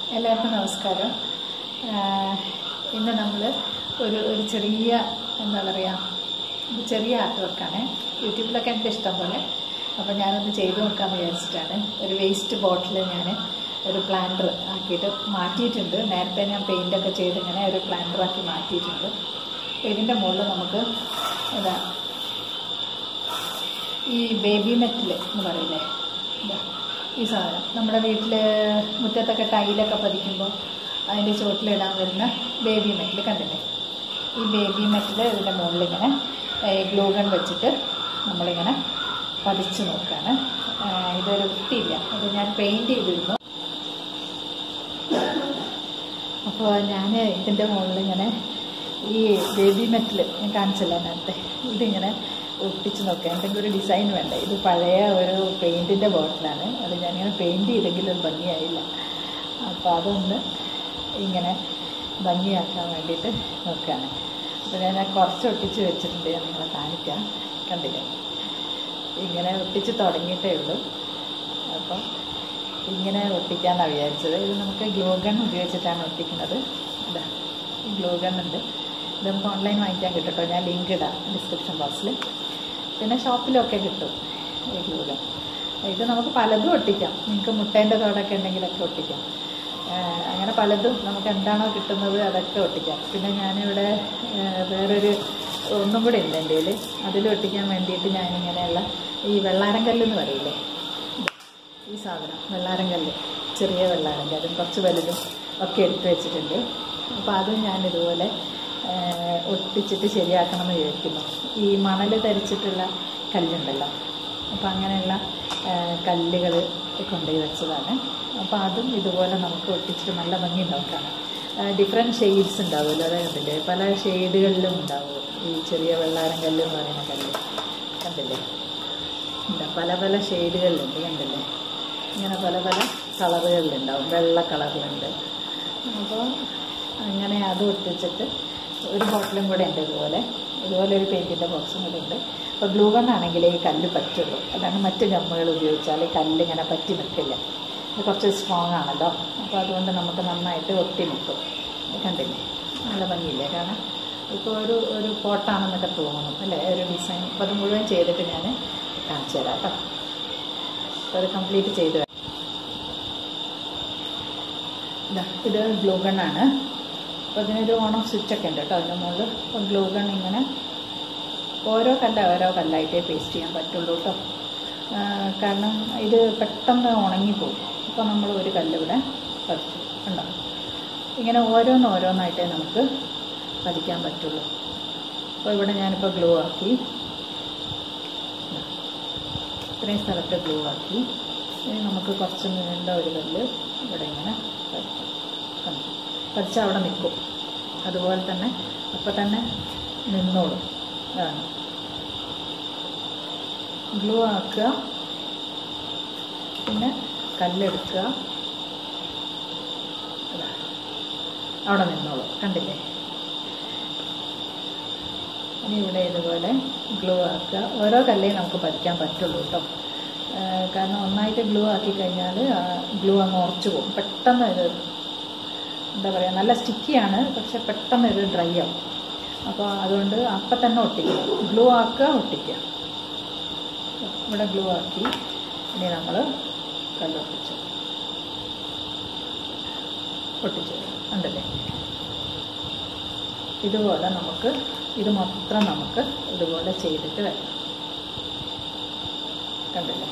എല്ലാവർക്കും നമസ്കാരം ആഹ് ഇന്ന് നമ്മൾ ഒരു ഒരു ചെറിയ എന്താ പറയുക ഒരു ചെറിയ ആർട്ട് വർക്കാണ് യൂട്യൂബിലൊക്കെ എൻ്റെ ഇഷ്ടം പോലെ അപ്പോൾ ഞാനൊന്ന് ചെയ്തു നോക്കാമെന്ന് വിചാരിച്ചിട്ടാണ് ഒരു വേസ്റ്റ് ബോട്ടിൽ ഞാൻ ഒരു പ്ലാന്റർ ആക്കിയിട്ട് മാറ്റിയിട്ടുണ്ട് നേരത്തെ ഞാൻ പെയിൻ്റൊക്കെ ചെയ്ത് ഇങ്ങനെ ഒരു പ്ലാന്റർ ആക്കി മാറ്റിയിട്ടുണ്ട് അപ്പോൾ ഇതിൻ്റെ മുകളിൽ നമുക്ക് ഇതാ ഈ ബേബി മെറ്റൽ എന്ന് പറയില്ലേ ഇതാ ഈ സാധനം നമ്മുടെ വീട്ടിൽ മുറ്റത്തൊക്കെ ടൈലൊക്കെ പതിക്കുമ്പോൾ അതിൻ്റെ ചുവട്ടിലിടാൻ വരുന്ന ബേബി മെറ്റൽ കണ്ടില്ലേ ഈ ബേബി മെറ്റൽ ഇതിൻ്റെ മുകളിലിങ്ങനെ ഗ്ലൂഗൺ വെച്ചിട്ട് നമ്മളിങ്ങനെ പതിച്ച് നോക്കുകയാണ് ആ, ഇതൊരു വൃത്തിയില്ല അത് ഞാൻ പെയിൻറ് ചെയ്തിരുന്നു അപ്പോൾ ഞാൻ ഇതിൻ്റെ മുകളിൽ ഇങ്ങനെ ഈ ബേബി മെറ്റൽ ഞാൻ കാണിച്ചല്ലോ നേരത്തെ ഇതിങ്ങനെ ഒട്ടിച്ച് നോക്കാം എന്തെങ്കിലും ഒരു ഡിസൈൻ വേണ്ട ഇത് പഴയ ഒരു പെയിൻറ്റിൻ്റെ ബോട്ടിലാണ് അത് ഞാനിങ്ങനെ പെയിൻറ് ചെയ്തെങ്കിലും അത് ഭംഗിയായില്ല അപ്പോൾ അതൊന്ന് ഇങ്ങനെ ഭംഗിയാക്കാൻ വേണ്ടിയിട്ട് നോക്കുകയാണ് അപ്പോൾ ഞാൻ കുറച്ച് ഒട്ടിച്ച് വെച്ചിട്ടുണ്ട് ഞാൻ നിങ്ങളെ കാണിക്കാം കണ്ടില്ലേ ഇങ്ങനെ ഒട്ടിച്ച് തുടങ്ങിയിട്ടേ ഉള്ളൂ അപ്പം ഇങ്ങനെ ഒട്ടിക്കാന്നാണ് വിചാരിച്ചത് ഇത് നമുക്ക് ഗ്ലൂ ഗൺ ഉപയോഗിച്ചിട്ടാണ് ഒട്ടിക്കുന്നത് ഇതാ ഈ ഗ്ലൂ ഗൺ ഉണ്ട് ഇത് നമുക്ക് ഓൺലൈൻ വാങ്ങിക്കാൻ കിട്ടും കേട്ടോ ഞാൻ ലിങ്ക് ഇടാം ഡിസ്ക്രിപ്ഷൻ ബോക്സിൽ പിന്നെ ഷോപ്പിലൊക്കെ കിട്ടും ഈ ഗ്ലൂ ഗൺ ഇത് നമുക്ക് പലതും ഒട്ടിക്കാം നിങ്ങൾക്ക് മുട്ടേൻ്റെ തോടൊക്കെ ഉണ്ടെങ്കിലൊക്കെ ഒട്ടിക്കാം ആഹ് അങ്ങനെ പലതും നമുക്ക് എന്താണോ കിട്ടുന്നത് അതൊക്കെ ഒട്ടിക്കാം പിന്നെ ഞാനിവിടെ ആഹ് വേറൊരു ഒന്നും കൂടെ ഉണ്ട് എൻ്റെ കയ്യിൽ അതിൽ ഒട്ടിക്കാൻ വേണ്ടിയിട്ട് ഞാനിങ്ങനെയുള്ള ഈ വെള്ളാരം കല്ലെന്ന് പറയില്ലേ ഈ സാധനം വെള്ളാരം കല്ല് ചെറിയ വെള്ളാരം കല്ലും കുറച്ച് വലുതും ഒക്കെ എടുത്തു വെച്ചിട്ടുണ്ട് അപ്പോൾ അതും ഞാൻ ഇതുപോലെ ആഹ് ഒട്ടിച്ചിട്ട് ശരിയാക്കണം എന്ന് വിചാരിക്കുന്നു ഈ മണൽ ധരിച്ചിട്ടുള്ള കല്ലുണ്ടല്ലോ അപ്പോൾ അങ്ങനെയുള്ള കല്ലുകൾ കൊണ്ടുപോയി വെച്ചതാണ് അപ്പോൾ അതും ഇതുപോലെ നമുക്ക് ഒട്ടിച്ചിട്ട് നല്ല ഭംഗി ഉണ്ടാവും കാണാൻ ഡിഫറെൻറ്റ് ഷെയ്ഡ്സ് ഉണ്ടാവുമല്ലോ അതെ കണ്ടില്ലേ പല ഷെയ്ഡുകളിലും ഉണ്ടാവും ഈ ചെറിയ വെള്ളാരം കല്ല് എന്ന് പറയുന്ന കല്ല് കണ്ടില്ലേ എന്താ പല പല ഷെയ്ഡുകളിലുണ്ട് കണ്ടില്ലേ ഇങ്ങനെ പല പല കളറുകളിലുണ്ടാവും വെള്ള കളറിലുണ്ട് അപ്പോൾ അങ്ങനെ അത് ഒട്ടിച്ചിട്ട് ഒരു ബോട്ടിലും കൂടെ ഉണ്ട് ഇതുപോലെ ഇതുപോലെ ഒരു പെയിൻറ്റിൻ്റെ ബോക്സും കൂടെ ഉണ്ട് അപ്പോൾ ഗ്ലൂ ഗൺ ആണെങ്കിലേ ഈ കല്ല് പറ്റുള്ളൂ അതാണ് മറ്റ് ഗമ്മുകൾ ഉപയോഗിച്ചാൽ ഈ കല്ല് ഇങ്ങനെ പറ്റി നിൽക്കില്ല ഇത് കുറച്ച് സ്ട്രോങ് ആണല്ലോ അപ്പോൾ അതുകൊണ്ട് നമുക്ക് നന്നായിട്ട് ഒട്ടി നിൽക്കും ഇത് കണ്ടില്ലേ നല്ല ഭംഗിയില്ലേ കാരണം ഇപ്പോൾ ഒരു ഒരു പോട്ടാണെന്നൊക്കെ തോന്നുന്നു അല്ലേ ഒരു ഡിസൈൻ അപ്പോൾ അത് മുഴുവൻ ചെയ്തിട്ട് ഞാൻ കാണിച്ചു തരാം കേട്ടോ അപ്പോൾ അത് കംപ്ലീറ്റ് ചെയ്ത് വരാം. ഇതാ ഇത് ഗ്ലൂ ഗണ്ണാണ് അപ്പോൾ ഇതിനൊരു ഓണം സ്വിച്ചൊക്കെ ഉണ്ട് കേട്ടോ അതിൻ്റെ മുകളിൽ അപ്പോൾ ഗ്ലൂ ഗൺ ഇങ്ങനെ ഓരോ കല്ല ഓരോ കല്ലായിട്ടേ പേസ്റ്റ് ചെയ്യാൻ പറ്റുള്ളൂ കേട്ടോ ആ, കാരണം ഇത് പെട്ടെന്ന് ഉണങ്ങിപ്പോകും അപ്പോൾ നമ്മൾ ഒരു കല്ല് ഇവിടെ പതിച്ചു ഉണ്ടോ ഇങ്ങനെ ഓരോന്ന് ഓരോന്നായിട്ടേ നമുക്ക് പതിക്കാൻ പറ്റുള്ളൂ അപ്പോൾ ഇവിടെ ഞാനിപ്പോൾ ഗ്ലൂ ആക്കി ഇതാ. ഇത്രയും സ്ഥലത്ത് ഗ്ലൂ ആക്കി ഇനി നമുക്ക് കുറച്ച് നീണ്ട ഒരു കല്ല് ഇവിടെ ഇങ്ങനെ പതിക്കാം കണ്ടോ? പതിച്ചാൽ അവിടെ നിൽക്കും അതുപോലെ തന്നെ അപ്പം തന്നെ നിന്നോളും അതാണ് ഗ്ലൂ ആക്കുക പിന്നെ കല്ലെടുക്കുക അതാ. അവിടെ നിന്നോളും കണ്ടില്ലേ ഇനി ഇവിടെ ഇതുപോലെ ഗ്ലൂ ആക്കുക ഓരോ കല്ലേ നമുക്ക് പതിക്കാൻ പറ്റുള്ളൂ കേട്ടോ ആ, കാരണം ഒന്നായിട്ട് ഗ്ലൂ ആക്കി കഴിഞ്ഞാൽ ഗ്ലൂ അങ്ങ് ഉറച്ചു പോകും പെട്ടെന്ന് ഇത് എന്താ പറയുക നല്ല സ്റ്റിക്കിയാണ് പക്ഷെ പെട്ടെന്ന് ഇത് ഡ്രൈ ആവും അപ്പോൾ അതുകൊണ്ട് അപ്പം തന്നെ ഒട്ടിക്കുക ഗ്ലൂ ആക്കുക ഒട്ടിക്കുക ഇവിടെ ഗ്ലൂ ആക്കി ഇനി നമ്മൾ കല്ലൊട്ടിച്ചു ഒട്ടിച്ചു ഉണ്ടല്ലേ ഇതുപോലെ നമുക്ക് ഇത് മൊത്തം നമുക്ക് ഇതുപോലെ ചെയ്തിട്ട് വരാം കണ്ടില്ലേ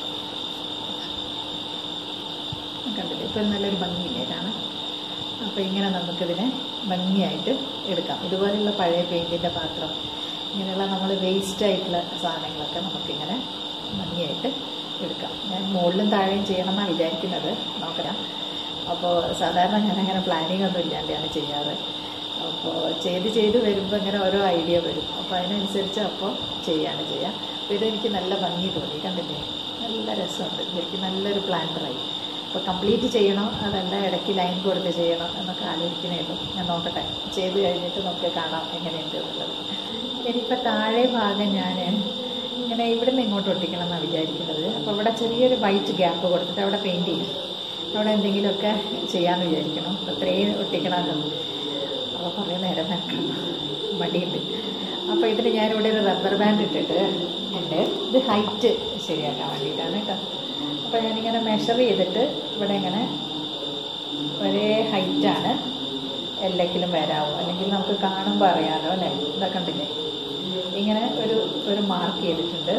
കണ്ടില്ലേ ഇപ്പം നല്ലൊരു ഭംഗിയില്ലേ കാണാൻ അപ്പോൾ ഇങ്ങനെ നമുക്കിതിനെ ഭംഗിയായിട്ട് എടുക്കാം ഇതുപോലെയുള്ള പഴയ പെയിൻറ്റിൻ്റെ പാത്രം ഇങ്ങനെയുള്ള നമ്മൾ വേസ്റ്റ് ആയിട്ടുള്ള സാധനങ്ങളൊക്കെ നമുക്കിങ്ങനെ ഭംഗിയായിട്ട് എടുക്കാം ഞാൻ മുകളിലും താഴെയും ചെയ്യണമെന്നാണ് വിചാരിക്കുന്നത് നോക്കണം അപ്പോൾ സാധാരണ ഞാനങ്ങനെ പ്ലാനിങ് ഒന്നും ഇല്ലാണ്ടാണ് ചെയ്യാറ് അപ്പോൾ ചെയ്ത് ചെയ്ത് വരുമ്പോൾ ഇങ്ങനെ ഓരോ ഐഡിയ വരും അപ്പോൾ അതിനനുസരിച്ച് അപ്പോൾ ചെയ്യാണ് ചെയ്യുക അപ്പോൾ ഇതെനിക്ക് നല്ല ഭംഗി തോന്നി കണ്ടില്ലേ നല്ല രസമുണ്ട് ശരിക്കും നല്ലൊരു പ്ലാന്ററായി അപ്പോൾ കംപ്ലീറ്റ് ചെയ്യണോ അതല്ല ഇടയ്ക്ക് ലൈൻ കൊടുത്ത് ചെയ്യണോ എന്നൊക്കെ ആലോചിക്കണേ ഉള്ളൂ ഞാൻ നോക്കട്ടെ ചെയ്ത് കഴിഞ്ഞിട്ട് നമുക്ക് കാണാം എങ്ങനെയുണ്ട് എന്നുള്ളത് ഇനിയിപ്പോൾ താഴെ ഭാഗം ഞാൻ ഇങ്ങനെ ഇവിടുന്ന് ഇങ്ങോട്ട് ഒട്ടിക്കണം എന്നാണ് വിചാരിക്കുന്നത് അപ്പോൾ ഇവിടെ ചെറിയൊരു വൈറ്റ് ഗ്യാപ്പ് കൊടുത്തിട്ട് അവിടെ പെയിൻറ് ചെയ്യും അവിടെ എന്തെങ്കിലുമൊക്കെ ചെയ്യാമെന്ന് വിചാരിക്കണം അത്രയും ഒട്ടിക്കണമല്ലോ അപ്പോൾ കുറേ നേരം നിൽക്കണം മടിയുണ്ട് അപ്പോൾ ഇതിന് ഞാനിവിടെ ഒരു റബ്ബർ ബാൻഡ് ഇട്ടിട്ട് ഉണ്ട് ഇത് ഹൈറ്റ് ശരിയാക്കാൻ വേണ്ടിയിട്ടാണ് കേട്ടോ അപ്പോൾ ഞാനിങ്ങനെ മെഷർ ചെയ്തിട്ട് ഇവിടെ ഇങ്ങനെ ഒരേ ഹൈറ്റാണ് എല്ലാക്കിലും വരാവും അല്ലെങ്കിൽ നമുക്ക് കാണുമ്പോൾ അറിയാമല്ലോ അല്ലേ ഇതൊക്കെ ഉണ്ടില്ലേ ഇങ്ങനെ ഒരു ഒരു മാർക്ക് ചെയ്തിട്ടുണ്ട്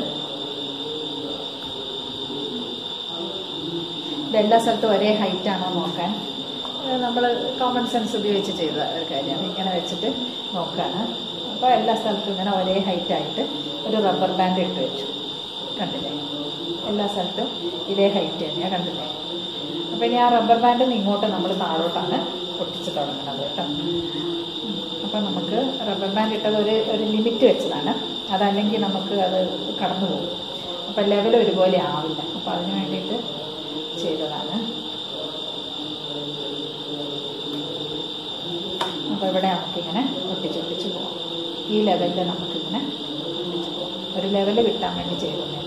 ഇതെല്ലാ സ്ഥലത്തും ഒരേ ഹൈറ്റ് ആണോ നോക്കാൻ നമ്മൾ കോമൺ സെൻസ് ഉപയോഗിച്ച് ചെയ്ത ഒരു കാര്യമാണ് ഇങ്ങനെ വെച്ചിട്ട് നോക്കുകയാണ് അപ്പോൾ എല്ലാ സ്ഥലത്തും ഇങ്ങനെ ഒരേ ഹൈറ്റ് ആയിട്ട് ഒരു റബ്ബർ ബാൻഡ് ഇട്ട് വെച്ചു കണ്ടില്ലേ എല്ലാ സ്ഥലത്തും ഇതേ ഹൈറ്റ് തന്നെയാണ് കണ്ടില്ലേ അപ്പോൾ ഇനി ആ റബ്ബർ ബാൻഡിൽ നിന്ന് ഇങ്ങോട്ട് നമ്മൾ താഴോട്ടാണ് പൊട്ടിച്ച് തുടങ്ങുന്നത് കേട്ടോ അപ്പോൾ നമുക്ക് റബ്ബർ ബാൻഡ് ഇട്ടത് ഒരു ഒരു ലിമിറ്റ് വെച്ചതാണ് അതല്ലെങ്കിൽ നമുക്ക് അത് കടന്നു പോകും അപ്പോൾ ലെവൽ ഒരുപോലെ ആവില്ല അപ്പോൾ അതിന് വേണ്ടിയിട്ട് ചെയ്തതാണ് അപ്പോൾ ഇവിടെ നമുക്കിങ്ങനെ ഒട്ടിച്ചൊട്ടിച്ച് പോകാം ഈ ലെവലിൽ നമുക്കിങ്ങനെ ഒട്ടിച്ച് പോകാം ഒരു ലെവൽ കിട്ടാൻ വേണ്ടി ചെയ്തതാണ്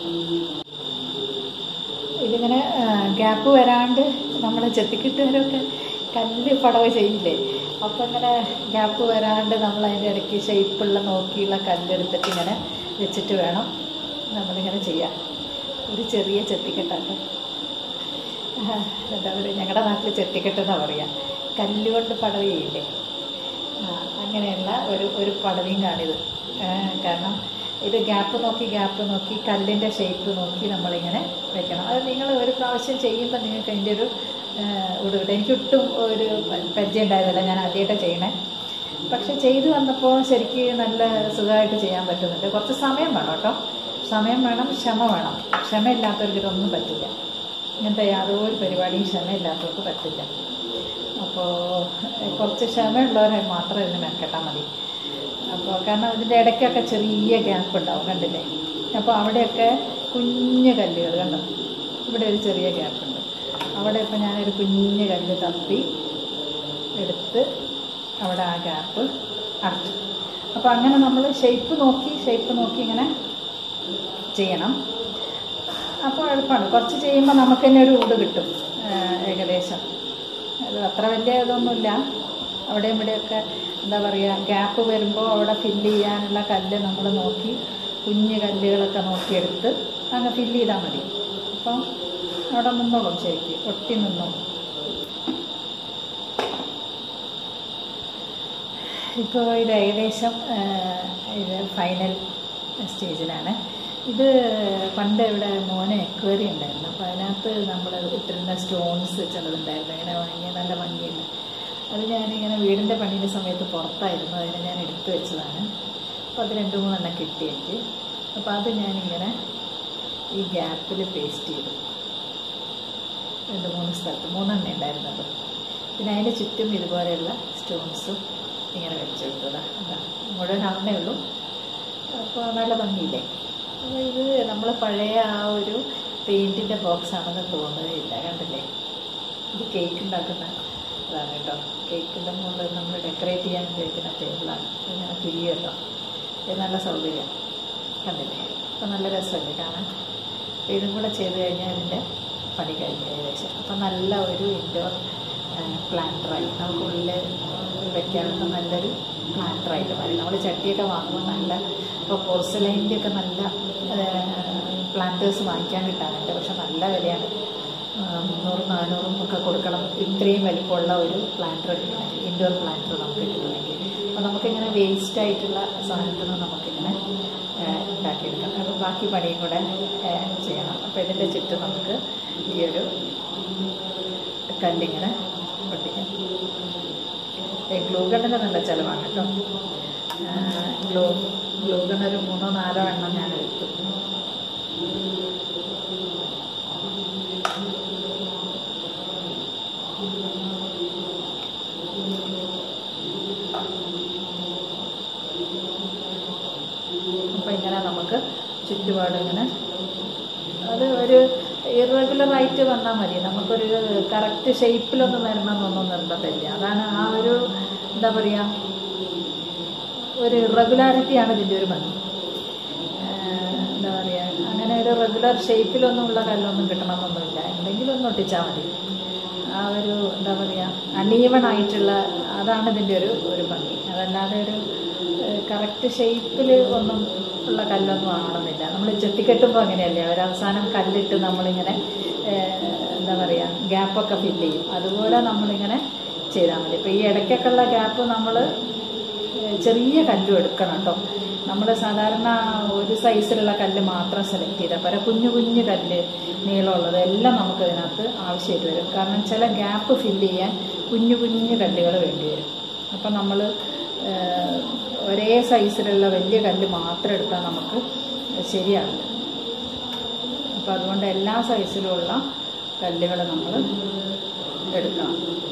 ഇതിങ്ങനെ ഗ്യാപ്പ് വരാണ്ട് നമ്മൾ ചെത്തിക്കിട്ടുകാരൊക്കെ കല്ല് പടവ് ചെയ്യില്ലേ അപ്പം ഇങ്ങനെ ഗ്യാപ്പ് വരാണ്ട് നമ്മൾ അതിൻ്റെ ഇടയ്ക്ക് ഷേപ്പുള്ള നോക്കിയുള്ള കല്ലെടുത്തിട്ട് ഇങ്ങനെ വെച്ചിട്ട് വേണം നമ്മളിങ്ങനെ ചെയ്യാൻ ഒരു ചെറിയ ചെത്തിക്കെട്ടാണ് എന്താ പറയുക ഞങ്ങളുടെ നാട്ടിൽ ചെത്തിക്കെട്ടെന്നാണ് പറയുക കല്ലുകൊണ്ട് പടവ് ചെയ്യില്ലേ ആ, അങ്ങനെയുള്ള ഒരു ഒരു പടവിയും കാണിത് കാരണം ഇത് ഗ്യാപ്പ് നോക്കി ഗ്യാപ്പ് നോക്കി കല്ലിൻ്റെ ഷേപ്പ് നോക്കി നമ്മളിങ്ങനെ വെക്കണം അത് നിങ്ങൾ ഒരു പ്രാവശ്യം ചെയ്യുമ്പോൾ നിങ്ങൾക്ക് അതിൻ്റെ ഒരു ഉടുകിട്ട് എനിക്ക് ഒട്ടും ഒരു പരിചയം ഉണ്ടായതല്ല ഞാൻ ആദ്യമായിട്ടാണ് ചെയ്യണേ പക്ഷെ ചെയ്തു വന്നപ്പോൾ ശരിക്ക് നല്ല സുഖമായിട്ട് ചെയ്യാൻ പറ്റുന്നുണ്ട് കുറച്ച് സമയം വേണം കേട്ടോ സമയം വേണം ക്ഷമ വേണം ക്ഷമയില്ലാത്തവർക്ക് ഇതൊന്നും പറ്റില്ല ഇങ്ങനത്തെ യാതൊരു പരിപാടിയും ക്ഷമയില്ലാത്തവർക്ക് പറ്റില്ല അപ്പോൾ കുറച്ച് ക്ഷമയുള്ളവരെ മാത്രം ഇതിന് മെനക്കെട്ടാൽ മതി അപ്പോൾ കാരണം ഇതിൻ്റെ ഇടയ്ക്കൊക്കെ ചെറിയ ഗ്യാപ്പ് ഉണ്ടാവും കണ്ടില്ലേ അപ്പോൾ അവിടെയൊക്കെ കുഞ്ഞു കല്ലുകൾ കണ്ടോ ഇവിടെ ഒരു ചെറിയ ഗ്യാപ്പ് ഉണ്ട് അവിടെ ഇപ്പോൾ ഞാനൊരു കുഞ്ഞു കല്ല് തപ്പി എടുത്ത് അവിടെ ആ ഗ്യാപ്പ് അടച്ചു അപ്പോൾ അങ്ങനെ നമ്മൾ ഷേപ്പ് നോക്കി ഷേപ്പ് നോക്കി ഇങ്ങനെ ചെയ്യണം അപ്പോൾ എളുപ്പമാണ് കുറച്ച് ചെയ്യുമ്പോൾ നമുക്ക് തന്നെ ഒരു ഊട് കിട്ടും ആ, ഏകദേശം അത് അത്ര വലിയ ഇതൊന്നുമില്ല അവിടെ ഇവിടെയൊക്കെ എന്താ പറയുക ഗ്യാപ്പ് വരുമ്പോൾ അവിടെ ഫില്ല് ചെയ്യാനുള്ള കല്ല് നമ്മൾ നോക്കി കുഞ്ഞ് കല്ലുകളൊക്കെ നോക്കിയെടുത്ത് അങ്ങ് ഫില്ല് ചെയ്താൽ മതി അപ്പം അവിടെ നിന്നോളും ശരിക്കും ഒട്ടി നിന്നോളും ഇപ്പോൾ ഇത് ഏകദേശം ആ, ഇത് ഫൈനൽ സ്റ്റേജിലാണ് ഇത് പണ്ട് ഇവിടെ മോനെ എക്വറി ഉണ്ടായിരുന്നു അപ്പോൾ അതിനകത്ത് നമ്മൾ ഇട്ടിരുന്ന സ്റ്റോൺസ് ചിലതുണ്ടായിരുന്നു ഇങ്ങനെ ഭംഗി നല്ല ഭംഗിയുണ്ട് അത് ഞാനിങ്ങനെ വീടിൻ്റെ പണിയുടെ സമയത്ത് പുറത്തായിരുന്നു അതിനെ ഞാൻ എടുത്തു വെച്ചതാണ് അപ്പോൾ അത് രണ്ട് മൂന്നെണ്ണം കിട്ടി എനിക്ക് അപ്പോൾ അത് ഞാനിങ്ങനെ ഈ ഗ്യാപ്പിൽ പേസ്റ്റ് ചെയ്തു രണ്ട് മൂന്ന് സ്ഥലത്ത് മൂന്നെണ്ണ ഉണ്ടായിരുന്നത് പിന്നെ അതിന് ചുറ്റും ഇതുപോലെയുള്ള സ്റ്റോൺസും ഇങ്ങനെ വെച്ചെടുത്തതാ അതാ മുഴുവനാവുന്നേ ഉള്ളൂ അപ്പോൾ നല്ല ഭംഗിയില്ലേ അപ്പോൾ ഇത് നമ്മൾ പഴയ ആ ഒരു പെയിൻറ്റിൻ്റെ ബോക്സ് ആണെന്ന് തോന്നുകയില്ല കണ്ടില്ലേ ഇത് കേക്ക് ഉണ്ടാക്കുന്ന ഇതാണ് കേട്ടോ കേക്കിൻ്റെ മുകളിൽ നമ്മൾ ഡെക്കറേറ്റ് ചെയ്യാൻ ഉപയോഗിക്കുന്ന ടേബിളാണ് ഇങ്ങനെ തിരിയുമല്ലോ ഇത് നല്ല സൗകര്യം കണ്ടില്ലേ അപ്പോൾ നല്ല രസമല്ലേ കാണാൻ അപ്പോൾ ഇതും കൂടെ ചെയ്ത് കഴിഞ്ഞാൽ ഇതിൻ്റെ പണി കഴിഞ്ഞു ഏകദേശം അപ്പം നല്ല ഒരു ഇൻഡോർ പ്ലാന്ററായി നമുക്ക് ഉള്ളിൽ വെക്കാവുന്ന നല്ലൊരു പ്ലാന്ററായിട്ട് മാറി നമ്മൾ ചട്ടിയൊക്കെ വാങ്ങുമ്പോൾ നല്ല ഇപ്പോൾ പോർസലൈൻ്റെ ഒക്കെ നല്ല പ്ലാന്റേഴ്സ് വാങ്ങിക്കാൻ കിട്ടാറുണ്ട് പക്ഷെ നല്ല വിലയാണ് ആ, മുന്നൂറും നാനൂറും ഒക്കെ കൊടുക്കണം ഇത്രയും വലിപ്പമുള്ള ഒരു പ്ലാന്റർ കിട്ടണമെങ്കിൽ ഇൻഡോർ പ്ലാന്റർ നമുക്ക് കിട്ടണമെങ്കിൽ അപ്പോൾ നമുക്കിങ്ങനെ വേസ്റ്റ് ആയിട്ടുള്ള സാധനത്തിൽ നിന്ന് നമുക്കിങ്ങനെ ആ, ഉണ്ടാക്കിയെടുക്കാം അപ്പോൾ ബാക്കി പണിയും കൂടെ ആ, ചെയ്യണം അപ്പോൾ ഇതിൻ്റെ ചുറ്റും നമുക്ക് ഈ ഒരു കല്ലിങ്ങനെ പൊട്ടിക്കാം ഗ്ലൂ ഗണ്ണിന് നല്ല ചിലവാണ് കേട്ടോ ഗ്ലൂ ഗ്ലൂ ഗൺ ഒരു മൂന്നോ നാലോ എണ്ണം ഞാൻ എടുത്തു അപ്പോൾ ഇങ്ങനെ നമുക്ക് ചുറ്റുപാട് ഇങ്ങനെ അത് ഒരു ഇറഗുലർ ആയിട്ട് വന്നാൽ മതി നമുക്കൊരു കറക്റ്റ് ഷേപ്പിലൊന്നും വരണം എന്നൊന്നും നിർബന്ധമില്ല അതാണ് ആ ഒരു എന്താ പറയുക ഒരു ഇറഗുലാരിറ്റിയാണ് ഇതിൻ്റെ ഒരു ഭംഗി ആഹ് എന്താ പറയുക അങ്ങനെ ഒരു റെഗുലർ ഷേപ്പിലൊന്നും ഉള്ള കല്ലൊന്നും കിട്ടണമെന്നൊന്നുമില്ല എന്തെങ്കിലും ഒന്ന് ഒട്ടിച്ചാൽ മതി ആ ഒരു എന്താ പറയുക അണീവൺ ആയിട്ടുള്ള അതാണ് ഇതിൻ്റെ ഒരു ഒരു ഭംഗി അതല്ലാതെ ഒരു കറക്റ്റ് ഷേപ്പിൽ ഒന്നും ഉള്ള കല്ലൊന്നും ആവണമെന്നില്ല നമ്മൾ ചെത്തിക്കെട്ടുമ്പോൾ അങ്ങനെയല്ലേ അവർ അവസാനം കല്ലിട്ട് നമ്മളിങ്ങനെ ഏഹ്, എന്താ പറയുക ഗ്യാപ്പൊക്കെ ഫില്ല് ചെയ്യും അതുപോലെ നമ്മളിങ്ങനെ ചെയ്താൽ മതി ഇപ്പോൾ ഈ ഇടയ്ക്കൊക്കെ ഉള്ള ഗ്യാപ്പ് നമ്മൾ ചെറിയ കല്ലും എടുക്കണം കേട്ടോ നമ്മൾ സാധാരണ ഒരു സൈസിലുള്ള കല്ല് മാത്രം സെലക്ട് ചെയ്താൽ പോരാ കുഞ്ഞു കുഞ്ഞു കല്ല് നീളമുള്ളത് എല്ലാം നമുക്ക് ഇതിനകത്ത് ആവശ്യമായിട്ട് വരും കാരണം ചില ഗ്യാപ്പ് ഫില്ല് ചെയ്യാൻ കുഞ്ഞു കുഞ്ഞു കല്ലുകൾ വേണ്ടി വരും അപ്പം നമ്മൾ ഒരേ സൈസിലുള്ള വലിയ കല്ല് മാത്രം എടുത്താൽ നമുക്ക് ശരിയാവില്ല അപ്പം അതുകൊണ്ട് എല്ലാ സൈസിലുമുള്ള കല്ലുകൾ നമ്മൾ എടുക്കണം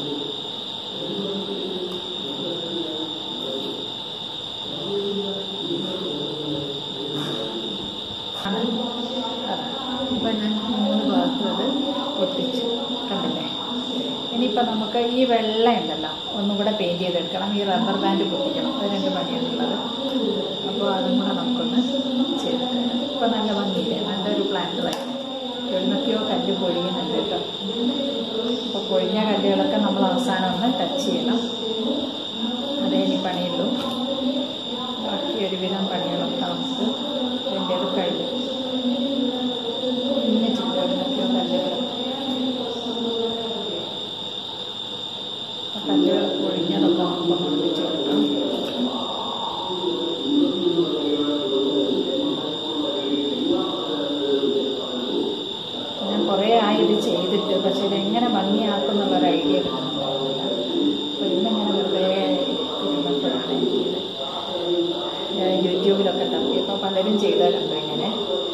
ഇപ്പം ഞാൻ മൂന്ന് ഭാഗത്തും അത് ഒട്ടിച്ചു കണ്ടില്ലേ ഇനിയിപ്പോൾ നമുക്ക് ഈ വെള്ള ഉണ്ടല്ലോ ഒന്നും കൂടെ പെയിൻറ് ചെയ്തെടുക്കണം ഈ റബ്ബർ ബാൻഡ് പൊട്ടിക്കണം അത് രണ്ട് പണിയാണുള്ളത് അപ്പോൾ അതും കൂടെ നമുക്കൊന്ന് ചെയ്തെടുക്കണം ഇപ്പം നല്ല ഭംഗിയില്ലേ നല്ലൊരു പ്ലാന്ററായി എവിടുന്നൊക്കെയോ കല്ല് പൊഴിയുന്നുണ്ട് കേട്ടോ അപ്പോൾ പൊഴിഞ്ഞ കല്ലുകളൊക്കെ നമ്മൾ അവസാനം ഒന്ന് ടച്ച് ചെയ്യണം അതേ ഇനി പണിയുള്ളൂ ബാക്കി ഒരുവിധം പണികളൊക്കെ നമുക്ക് അതിൻ്റെ അത് കഴിഞ്ഞു പിന്നെ ചുറ്റും കല്ലുകൾ ആ കല്ലുകൾ പൊഴിഞ്ഞതൊക്കെ നമുക്ക് മുറിപ്പിച്ച് കൊടുക്കാം ഞാൻ കുറേ ആയി ഇത് ചെയ്തിട്ട് പക്ഷെ ഇത് എങ്ങനെ ഭംഗിയാക്കും എന്നുള്ളൊരു ഐഡിയ കിട്ടുന്നുണ്ടായിരുന്നില്ല അപ്പോൾ ഇന്നിങ്ങനെ വെറുതെ ഇരുന്നപ്പോഴാണ് എനിക്കിത് ഞാൻ യൂട്യൂബിലൊക്കെ തപ്പിയപ്പോൾ പലരും ചെയ്താൽ കണ്ടു ഇങ്ങനെ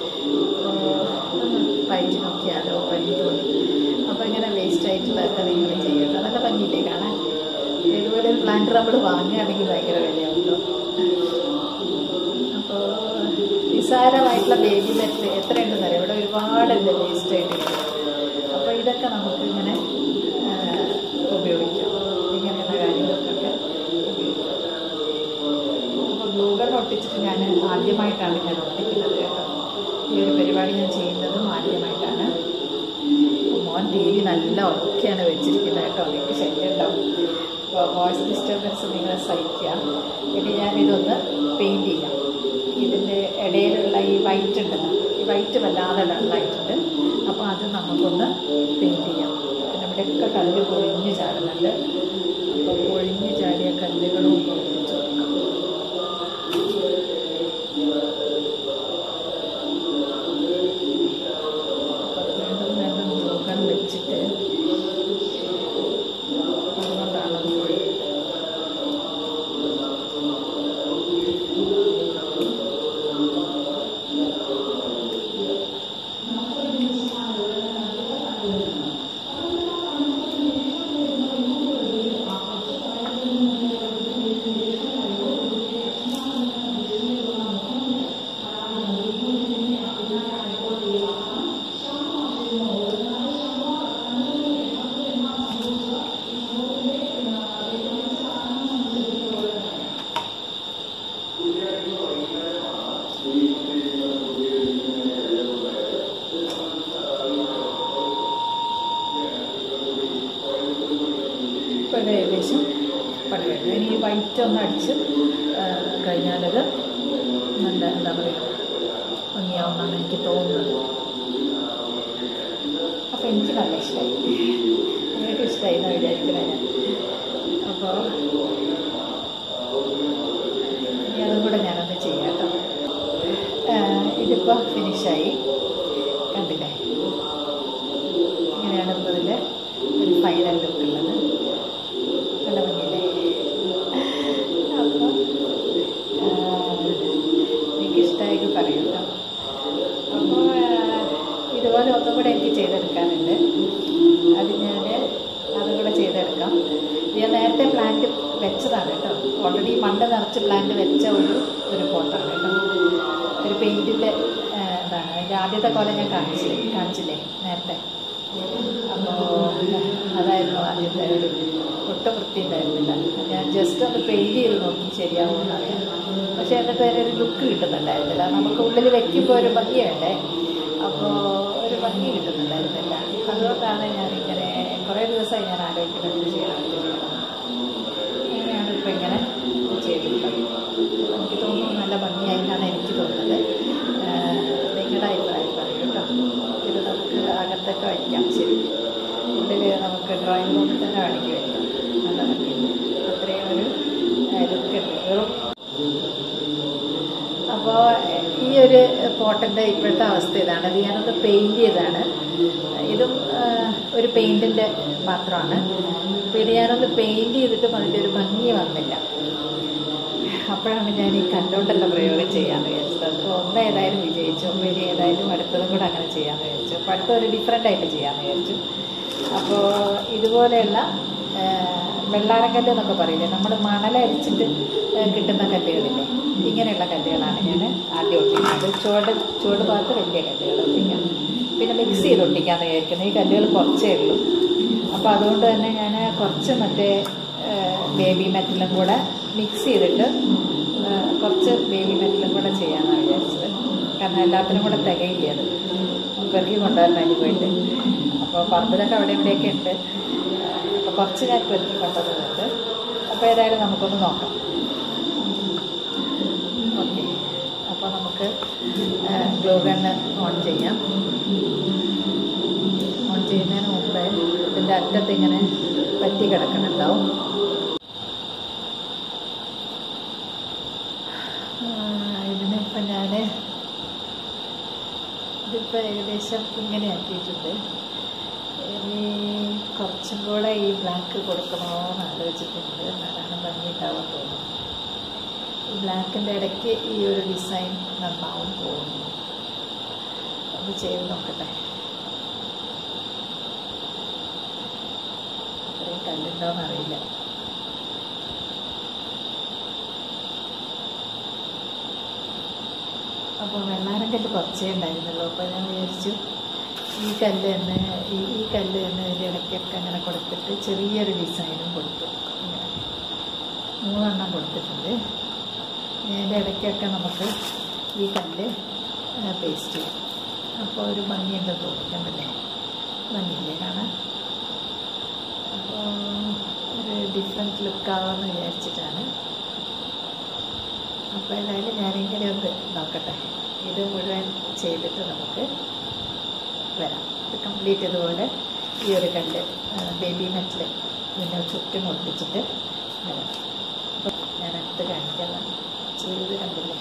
പൈറ്റ് നോക്കിയാലോ പൈറ്റ് അപ്പോൾ ഇങ്ങനെ വേസ്റ്റ് ആയിട്ടുള്ളതൊക്കെ നിങ്ങൾ ചെയ്യട്ടോ നല്ല ഭംഗിയില്ലേ കാണാൻ ഇതുപോലെ ഒരു പ്ലാന്റ് നമ്മൾ വാങ്ങുകയാണെങ്കിൽ ഭയങ്കര വിലയാണല്ലോ അപ്പോൾ നിസ്സാരമായിട്ടുള്ള ബേബി മെറ്റൽ എത്രയുണ്ടെന്ന് അറിയാം ഇവിടെ ഒരുപാടുണ്ട് വേസ്റ്റ് ആയിട്ട് അപ്പോൾ ഇതൊക്കെ നമുക്ക് ഇങ്ങനെ ആ, ഉപയോഗിക്കാം ഇങ്ങനെയുള്ള കാര്യങ്ങൾക്കൊക്കെ ഉപയോഗിക്കാം അപ്പോൾ ഗ്ലൂഗൺ ഒട്ടിച്ചിട്ട് ഞാൻ ആദ്യമായിട്ടാണ് ഞാൻ ഒട്ടിക്കുന്നത് കേട്ടോ ഈ ഒരു പരിപാടി ഞാൻ ചെയ്യുന്നതും ആദ്യമായിട്ടാണ് മോൻ ടി വി നല്ല ഉറക്കെയാണ് വെച്ചിരിക്കുന്നത് കേട്ടോ എനിക്ക് ശല്യം ഉണ്ടാവും അപ്പോൾ വോയിസ് ഡിസ്റ്റർബൻസ് നിങ്ങൾ സഹിക്കുക ഇനി ഞാനിതൊന്ന് പെയിൻറ് ചെയ്യാം ഇതിൻ്റെ ഇടയിലുള്ള ഈ വൈറ്റ് ഉണ്ടല്ലോ ഈ വൈറ്റ് വല്ലാതെ ഡള്ളായിട്ടുണ്ട് അപ്പോൾ അത് നമുക്കൊന്ന് പെയിൻറ് ചെയ്യാം പിന്നെ ഇവിടെയൊക്കെ കല്ല് പൊഴിഞ്ഞ് ചാടുന്നുണ്ട് അപ്പോൾ പൊഴിഞ്ഞ് ചാടിയ കല്ലുകളും പൊഴിച്ചു കൊടുക്കാം വീണ്ടും വീണ്ടും ഗ്ലൂഗൺ വെച്ചിട്ട് അതുകൊണ്ടാണ് അത് പൊഴിയുന്നത് ഇപ്പോൾ ഇത് ഏകദേശം പണി കഴിഞ്ഞു ഇനി ഈ വൈറ്റ് ഒന്ന് അടിച്ച് ആ, കഴിഞ്ഞാലത് നല്ല എന്താ പറയുക ഭംഗിയാവുമെന്നാണ് എനിക്ക് തോന്നുന്നത് അപ്പോൾ എനിക്ക് നല്ല ഇഷ്ടമായി നിങ്ങൾക്ക് ഇഷ്ടമായി എന്ന് വിചാരിക്കുന്നത് ഞാൻ അപ്പോൾ ഇനി അതും കൂടെ ഞാനൊന്ന് ചെയ്യാം കേട്ടോ ആ, ഇതിപ്പോൾ ഫിനിഷായി കണ്ടില്ലേ ഇങ്ങനെയാണ് ഇപ്പോൾ ഇതിൻ്റെ ഒരു ഫൈനൽ ലുക്ക് ഉള്ളത് നല്ല ഭംഗിയില്ലേ അപ്പോൾ എനിക്ക് ഇഷ്ടമായിട്ട് പറയൂ കേട്ടോ അപ്പോൾ ഇതുപോലെ ഒന്നും കൂടെ എനിക്ക് ചെയ്തെടുക്കാനുണ്ട് അത് ഞാൻ അതും കൂടെ ചെയ്തെടുക്കാം ഞാൻ നേരത്തെ പ്ലാന്റ് വെച്ചതാണ് കേട്ടോ ഓൾറെഡി മണ്ണ് നിറച്ച് പ്ലാന്റ് വെച്ച ഒരു ഒരു പോട്ടാണ് കേട്ടോ ഒരു പെയിൻറ്റിൻ്റെ എന്താണ് അതിൻ്റെ ആദ്യത്തെ കൊല്ലം ഞാൻ കാണിച്ചില്ലേ കാണിച്ചില്ലേ നേരത്തെ അപ്പോൾ അതായിരുന്നു ആദ്യത്തെ ഒരു ഒട്ടും വൃത്തി ഉണ്ടായിരുന്നില്ല ഞാൻ ജസ്റ്റ് ഒന്ന് പെയിൻറ് ചെയ്ത് നോക്കി ശരിയാവുമെന്ന് അറിയാം പക്ഷേ എന്നിട്ട് അതിനൊരു ലുക്ക് കിട്ടുന്നുണ്ടായിരുന്നില്ല നമുക്ക് ഉള്ളിൽ വെക്കുമ്പോൾ ഒരു ഭംഗി വേണ്ടേ അപ്പോൾ ഒരു ഭംഗി കിട്ടുന്നുണ്ടായിരുന്നില്ല അതുകൊണ്ടാണ് ഞാനിങ്ങനെ കുറേ ദിവസം ദിവസമായി ഞാൻ ആലോചിക്കുന്നത് എന്ത് ചെയ്യണം എന്ത് ചെയ്യണം അങ്ങനെയാണ് ഇപ്പം ഇങ്ങനെ ചെയ്തിട്ടുള്ളത് എനിക്ക് തോന്നുന്നു നല്ല ഭംഗിയായി എന്നാണ് എനിക്ക് തോന്നുന്നത് ആഹ് നിങ്ങളുടെ അഭിപ്രായം പറയൂ കേട്ടോ ഇത് നമുക്ക് അകത്തൊക്കെ വയ്ക്കാം ശരി ഉള്ളിൽ നമുക്ക് ഡ്രോയിങ് റൂമിൽ തന്നെ വേണമെങ്കിൽ വയ്ക്കാം നല്ല ഭംഗിയുണ്ട് അത്രയും ഒരു ലുക്ക് ഉണ്ട് വെറും അപ്പോൾ ഈ ഒരു പോട്ടിൻ്റെ ഇപ്പോഴത്തെ അവസ്ഥ ഇതാണ് ഇത് ഞാനൊന്ന് പെയിൻറ് ചെയ്താണ് ഇതും ആ, ഒരു പെയിൻറ്റിൻ്റെ പാത്രമാണ് അപ്പോൾ ഇത് ഞാനൊന്ന് പെയിൻറ് ചെയ്തിട്ടും അതിൻ്റെ ഒരു ഭംഗി വന്നില്ല അപ്പോഴാണ് ഞാൻ ഈ കല്ലുകൊണ്ടുള്ള പ്രയോഗം ചെയ്യാമെന്ന് വിചാരിച്ചത് അപ്പോൾ ഒന്ന് ഏതായാലും വിജയിച്ചു അപ്പോൾ ഇനി ഏതായാലും അടുത്തതും കൂടെ അങ്ങനെ ചെയ്യാമെന്ന് വിചാരിച്ചു അപ്പോൾ അടുത്ത ഒരു ഡിഫറെൻ്റ് ആയിട്ട് ചെയ്യാമെന്ന് വിചാരിച്ചു അപ്പോൾ ഇതുപോലെയുള്ള ആ, വെള്ളാരക്കല്ല് എന്നൊക്കെ പറയില്ലേ നമ്മൾ മണലരിച്ചിട്ട് ആ, കിട്ടുന്ന കല്ലുകളില്ലേ ഇങ്ങനെയുള്ള കല്ലുകളാണ് ഞാൻ ആദ്യം ഒട്ടിക്കുന്നത് ചുവട് ചുവട് ഭാഗത്ത് വലിയ കല്ലുകൾ ഒട്ടിക്കാം പിന്നെ മിക്സ് ചെയ്ത് ഒട്ടിക്കാമെന്ന് വിചാരിക്കുന്നത് ഈ കല്ലുകൾ കുറച്ചേ ഉള്ളൂ അപ്പോൾ അതുകൊണ്ട് തന്നെ ഞാൻ കുറച്ച് മറ്റേ ബേബി മെറ്റലും കൂടെ മിക്സ് ചെയ്തിട്ട് ആ, കുറച്ച് ബേബി മെറ്റലും കൂടെ ചെയ്യാമെന്നാണ് വിചാരിച്ചത് കാരണം എല്ലാത്തിനും കൂടെ തികയില്ല അത് പെറുക്കി കൊണ്ടുവരണം അതിന് പോയിട്ട് അപ്പോൾ പറമ്പിലൊക്കെ അവിടെ ഇവിടെയൊക്കെ ഉണ്ട് അപ്പോൾ കുറച്ച് ഞാൻ പെറുക്കി കൊണ്ടുവന്നിട്ടുണ്ട് അപ്പോൾ ഏതായാലും നമുക്കൊന്ന് നോക്കാം ഓക്കെ അപ്പോൾ നമുക്ക് ഗ്ലോ ഗണ്ണ് ഓൺ ചെയ്യാം ഓൺ ചെയ്യുന്നതിന് മുമ്പ് ഇതിൻ്റെ അറ്റത്ത് ഇങ്ങനെ പറ്റി കിടക്കുന്നുണ്ടാവും ഇതിനിപ്പോൾ ഞാൻ ഇതിപ്പോൾ ഏകദേശം ഇങ്ങനെ ആക്കിയിട്ടുണ്ട് ഇനി കുറച്ചും കൂടെ ഈ ബ്ലാക്ക് കൊടുക്കണമോ എന്ന് ആലോചിച്ചിട്ടുണ്ട് എന്നാലാണ് ഭംഗി ഉണ്ടാവാൻ തോന്നുന്നത് ഈ ബ്ലാക്കിൻ്റെ ഇടയ്ക്ക് ഈ ഒരു ഡിസൈൻ നന്നാവും തോന്നുന്നു അത് ചെയ്ത് നോക്കട്ടെ അത്രയും കല്ലുണ്ടോയെന്ന് അറിയില്ല അപ്പോൾ വെള്ളാരം കല്ല് കുറച്ചേ ഉണ്ടായിരുന്നുള്ളൂ അപ്പോൾ ഞാൻ വിചാരിച്ചു ഈ കല്ല് തന്നെ ഈ ഈ കല്ല് തന്നെ ഇതിൻ്റെ ഇടയ്ക്കൊക്കെ അങ്ങനെ കൊടുത്തിട്ട് ചെറിയൊരു ഡിസൈനും കൊടുത്തു ഇങ്ങനെ മൂന്നെണ്ണം കൊടുത്തിട്ടുണ്ട് ഇതിൻ്റെ ഇടയ്ക്കൊക്കെ നമുക്ക് ഈ കല്ല് പേസ്റ്റ് ചെയ്യാം അപ്പോൾ ഒരു ഭംഗിയുണ്ട് തോന്നിക്കണ്ടല്ലേ ഭംഗിയില്ലേ കാണാൻ അപ്പോൾ ഒരു ഡിഫറെൻറ്റ് ലുക്കാവാമെന്ന് വിചാരിച്ചിട്ടാണ് അപ്പോൾ ഏതായാലും ഞാനിങ്ങനെ ഒന്ന് നോക്കട്ടെ ഇത് മുഴുവൻ ചെയ്തിട്ട് നമുക്ക് വരാം ഇത് കംപ്ലീറ്റ് ഇതുപോലെ ഈ ഒരു കല്ല് ബേബി മെറ്റൽ ഇതിനെ ചുറ്റും ഒട്ടിച്ചിട്ട് വരാം അപ്പോൾ ഞാൻ അടുത്ത് കാണിക്കാം ചെയ്ത് കണ്ടില്ലേ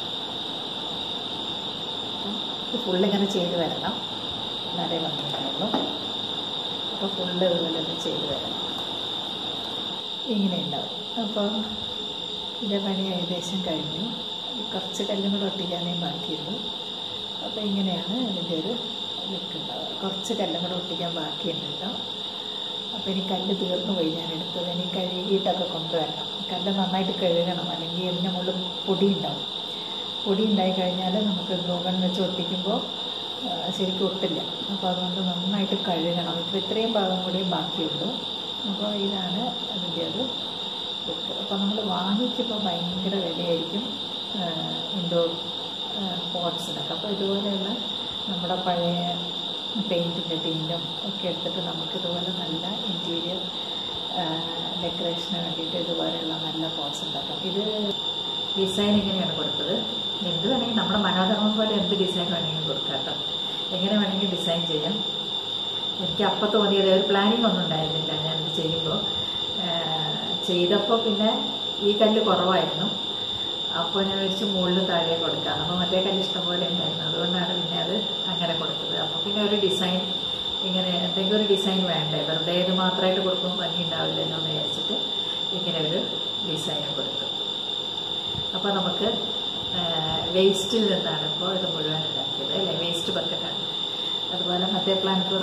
ഇത് ഫുള്ളിങ്ങനെ ചെയ്ത് വരണം എന്നാലേ വന്നിട്ടുള്ളൂ അപ്പോൾ ഫുള്ള് ഇതുപോലെ ഒന്ന് ചെയ്ത് വരണം ഇങ്ങനെ ഉണ്ടാവും അപ്പോൾ ഇതിൻ്റെ പണി ഏകദേശം കഴിഞ്ഞു കുറച്ച് കല്ലും കൂടെ ഒട്ടിക്കാനേ ബാക്കിയുള്ളൂ അപ്പോൾ ഇങ്ങനെയാണ് ഇതിൻ്റെ ഒരു ലുക്ക് ഉണ്ടാവുക കുറച്ച് കല്ലും കൂടെ ഒട്ടിക്കാൻ ബാക്കിയുണ്ട് കേട്ടോ അപ്പോൾ ഇനി കല്ല് തീർന്നു പോയി ഞാൻ എടുത്തത് ഇനി കഴുകിയിട്ടൊക്കെ കൊണ്ടുവരണം കല്ല് നന്നായിട്ട് കഴുകണം അല്ലെങ്കിൽ ഇതിൻ്റെ മുകളിൽ പൊടി ഉണ്ടാവും പൊടി ഉണ്ടായി കഴിഞ്ഞാൽ നമുക്ക് ഗ്ലോഗൺ വെച്ച് ഒട്ടിക്കുമ്പോൾ ആ, ശരിക്കും ഒട്ടില്ല അപ്പോൾ അതുകൊണ്ട് നന്നായിട്ട് കഴുകണം ഇപ്പോൾ ഇത്രയും ഭാഗം കൂടി ബാക്കിയുള്ളൂ അപ്പോൾ ഇതാണ് അതിൻ്റെ ഒരു ലുക്ക് അപ്പോൾ നമ്മൾ വാങ്ങിക്കുമ്പോൾ ഭയങ്കര വിലയായിരിക്കും ഇൻഡോർ പോട്ട്സിനൊക്കെ അപ്പോൾ ഇതുപോലെയുള്ള നമ്മുടെ പഴയ പെയിൻറ്റിൻ്റെ ടീനും ഒക്കെ എടുത്തിട്ട് നമുക്ക് ഇതുപോലെ നല്ല ഇൻറ്റീരിയർ ഡെക്കറേഷന് വേണ്ടിയിട്ട് ഇതുപോലെയുള്ള നല്ല പോട്ട്സ് ഉണ്ടാക്കാം ഇത് ഡിസൈൻ ഇങ്ങനെയാണ് കൊടുത്തത് എന്ത് വേണമെങ്കിൽ നമ്മുടെ മനോധർമ്മം പോലെ എന്ത് ഡിസൈൻ വേണമെങ്കിലും കൊടുക്കാം കേട്ടോ എങ്ങനെ വേണമെങ്കിൽ ഡിസൈൻ ചെയ്യാം എനിക്ക് അപ്പം തോന്നിയത് ഒരു പ്ലാനിങ് ഒന്നും ഉണ്ടായിരുന്നില്ല ഞാനിത് ചെയ്യുമ്പോൾ ചെയ്തപ്പോൾ പിന്നെ ഈ കല്ല് കുറവായിരുന്നു അപ്പോൾ ഞാൻ വിളിച്ച് മുകളിൽ താഴെ കൊടുക്കാം അപ്പോൾ മറ്റേ കല്ല് ഇഷ്ടംപോലെ ഉണ്ടായിരുന്നു അതുകൊണ്ടാണ് പിന്നെ അത് അങ്ങനെ കൊടുത്തത് അപ്പോൾ പിന്നെ ഒരു ഡിസൈൻ ഇങ്ങനെ എന്തെങ്കിലും ഒരു ഡിസൈൻ വേണ്ടേ വെറുതെ ഇത് മാത്രമായിട്ട് കൊടുക്കുമ്പോൾ ഭംഗി ഉണ്ടാവില്ലല്ലോ എന്ന് വിചാരിച്ചിട്ട് ഇങ്ങനെ ഒരു ഡിസൈൻ കൊടുത്തു അപ്പോൾ നമുക്ക് വേസ്റ്റിൽ നിന്നാണ് ഇപ്പോൾ ഇത് മുഴുവൻ ഉണ്ടാക്കിയത് അല്ലേ വേസ്റ്റ് ബക്കറ്റാണ് അതുപോലെ മറ്റേ പ്ലാന്റ്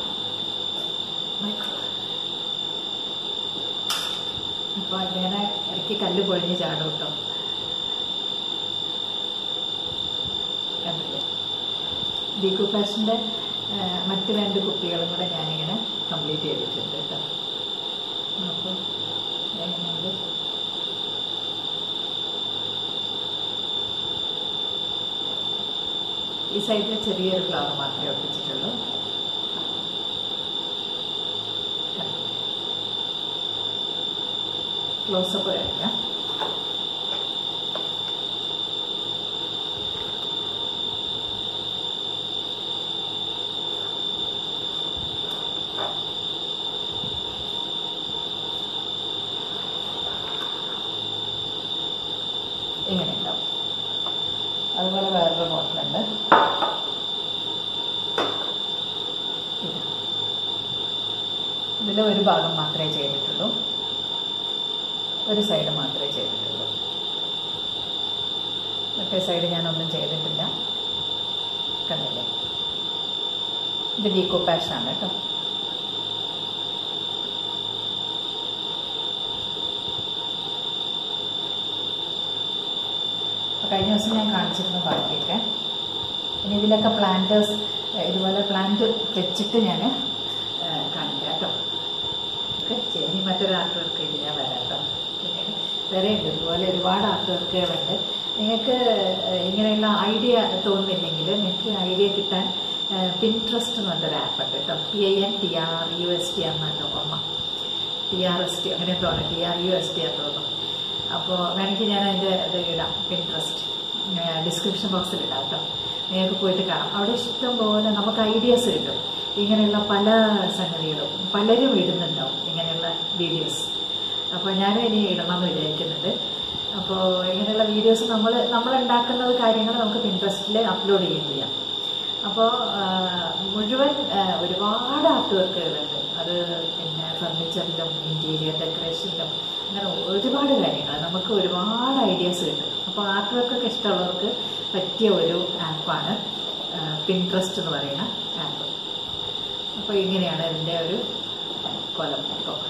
അപ്പോൾ ഇങ്ങനെ ഇടയ്ക്ക് കല്ല് പൊഴിഞ്ഞ് ചാടും കേട്ടോ കണ്ടില്ലേ ദീകു ഫാഷൻ്റെ മറ്റ് രണ്ട് കുപ്പികളും കൂടെ ഞാനിങ്ങനെ കംപ്ലീറ്റ് ചെയ്തിട്ടുണ്ട് കേട്ടോ അപ്പോൾ എങ്ങനെയുണ്ട് ഈ സൈഡിൽ ചെറിയൊരു ഫ്ലവർ മാത്രമേ ഒട്ടിച്ചിട്ടുള്ളൂ കണ്ടോ? ക്ലോസപ്പ് കഴിക്കാം ഇങ്ങനെ ഉണ്ടാവും അതുപോലെ വേറൊരു ബോട്ടിലുണ്ട് ഇത്. ഇതിൽ ഒരു ഭാഗം മാത്രമേ ചെയ്തിട്ടുള്ളൂ ഒരു സൈഡ് മാത്രമേ ചെയ്തിട്ടുള്ളൂ മറ്റേ സൈഡ് ഞാനൊന്നും ചെയ്തിട്ടില്ല കണ്ടില്ലേ ഇത് ഡീക്കോ പാഷനാണ് കേട്ടോ അപ്പോൾ കഴിഞ്ഞ ദിവസം ഞാൻ കാണിച്ചിരുന്നു ബാക്കിയൊക്കെ ഇനി ഇതിലൊക്കെ പ്ലാന്റേഴ്സ് ഇതുപോലെ പ്ലാന്റ് വെച്ചിട്ട് ഞാൻ കാണിക്കാം കേട്ടോ ഓക്കെ ശരി ഇനി മറ്റൊരു ആർട്ട് വർക്ക് ഇത് ഞാൻ വരാം കേട്ടോ പിന്നെ വേറെ ഉണ്ട് ഇതുപോലെ ഒരുപാട് ആർട്ട് വർക്കുകളുണ്ട് നിങ്ങൾക്ക് ഇങ്ങനെയുള്ള ഐഡിയ തോന്നുന്നില്ലെങ്കിൽ നിങ്ങൾക്ക് ഐഡിയ കിട്ടാൻ പിൻട്രസ്റ്റ് എന്ന് പറഞ്ഞൊരു ആപ്പ് ഉണ്ട് കേട്ടോ P I N T R U S T എന്നല്ലോ ഓർമ്മ ടി ആർ എസ് ടി അങ്ങനെ തോന്നുന്നു T R U S T എന്ന് തോന്നുന്നു അപ്പോൾ വേണമെങ്കിൽ ഞാൻ അതിൻ്റെ ഇത് ഇടാം പിൻട്രസ്റ്റ് ഡിസ്ക്രിപ്ഷൻ ബോക്സിൽ ഇടാം കേട്ടോ നിങ്ങൾക്ക് പോയിട്ട് കാണാം അവിടെ ഇഷ്ടം പോലെ നമുക്ക് ഐഡിയാസ് കിട്ടും ഇങ്ങനെയുള്ള പല സംഗതികളും പലരും ഇടുന്നുണ്ടാവും ഇങ്ങനെയുള്ള വീഡിയോസ് അപ്പോൾ ഞാനും ഇനി ഇടണം എന്ന് വിചാരിക്കുന്നുണ്ട് അപ്പോൾ ഇങ്ങനെയുള്ള വീഡിയോസ് നമ്മൾ നമ്മൾ ഉണ്ടാക്കുന്നത് കാര്യങ്ങൾ നമുക്ക് പിൻട്രസ്റ്റിൽ അപ്ലോഡ് ചെയ്യുകയും ചെയ്യാം അപ്പോൾ മുഴുവൻ ആ, ഒരുപാട് ആർട്ട് വർക്കുകളുണ്ട് അത് പിന്നെ ഫർണിച്ചറിലും ഇൻറ്റീരിയർ ഡെക്കറേഷനിലും അങ്ങനെ ഒരുപാട് കാര്യങ്ങൾ നമുക്ക് ഒരുപാട് ഐഡിയാസ് കിട്ടും അപ്പോൾ ആർട്ട് വർക്കൊക്കെ ഇഷ്ടമുള്ളവർക്ക് പറ്റിയ ഒരു ആപ്പാണ് പിൻട്രസ്റ്റ് എന്ന് പറയുന്ന ആപ്പ് അപ്പോൾ ഇങ്ങനെയാണ് ഇതിൻ്റെ ഒരു കൊലം ഇപ്പോൾ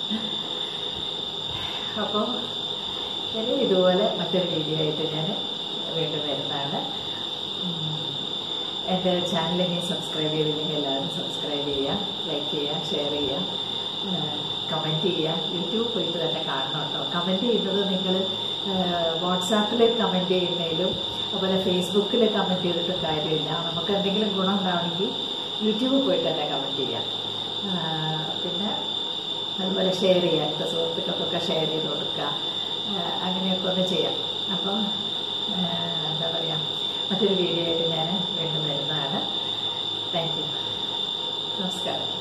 അപ്പോൾ ഇനി ഇതുപോലെ മറ്റൊരു വീഡിയോ ആയിട്ട് ഞാൻ വീണ്ടും വരുന്നതാണ് ഉം. എൻ്റെ ചാനൽ ഇനി സബ്സ്ക്രൈബ് ചെയ്തില്ലെങ്കിൽ എല്ലാവരും സബ്സ്ക്രൈബ് ചെയ്യുക ലൈക്ക് ചെയ്യുക ഷെയർ ചെയ്യുക കമൻറ്റ് ചെയ്യുക യൂട്യൂബ് പോയിട്ട് തന്നെ കാണണം കേട്ടോ കമൻറ്റ് ചെയ്യുന്നത് നിങ്ങൾ വാട്സാപ്പിൽ കമൻറ്റ് ചെയ്യുന്നതിലും അതുപോലെ ഫേസ്ബുക്കിൽ കമൻറ്റ് ചെയ്തിട്ടും കാര്യമില്ല നമുക്ക് എന്തെങ്കിലും ഗുണം ഉണ്ടാവണമെങ്കിൽ യൂട്യൂബിൽ പോയിട്ട് തന്നെ കമൻറ്റ് ചെയ്യാം ആ, പിന്നെ അതുപോലെ ഷെയർ ചെയ്യുക അടുത്ത സുഹൃത്തുക്കൾക്കൊക്കെ ഷെയർ ചെയ്ത് കൊടുക്കുക ആ, അങ്ങനെയൊക്കെ ഒന്ന് ചെയ്യാം അപ്പം ആ, എന്താ പറയുക മറ്റൊരു വീഡിയോ ആയിട്ട് ഞാൻ വീണ്ടും വരുന്നതാണ് താങ്ക് യു നമസ്കാരം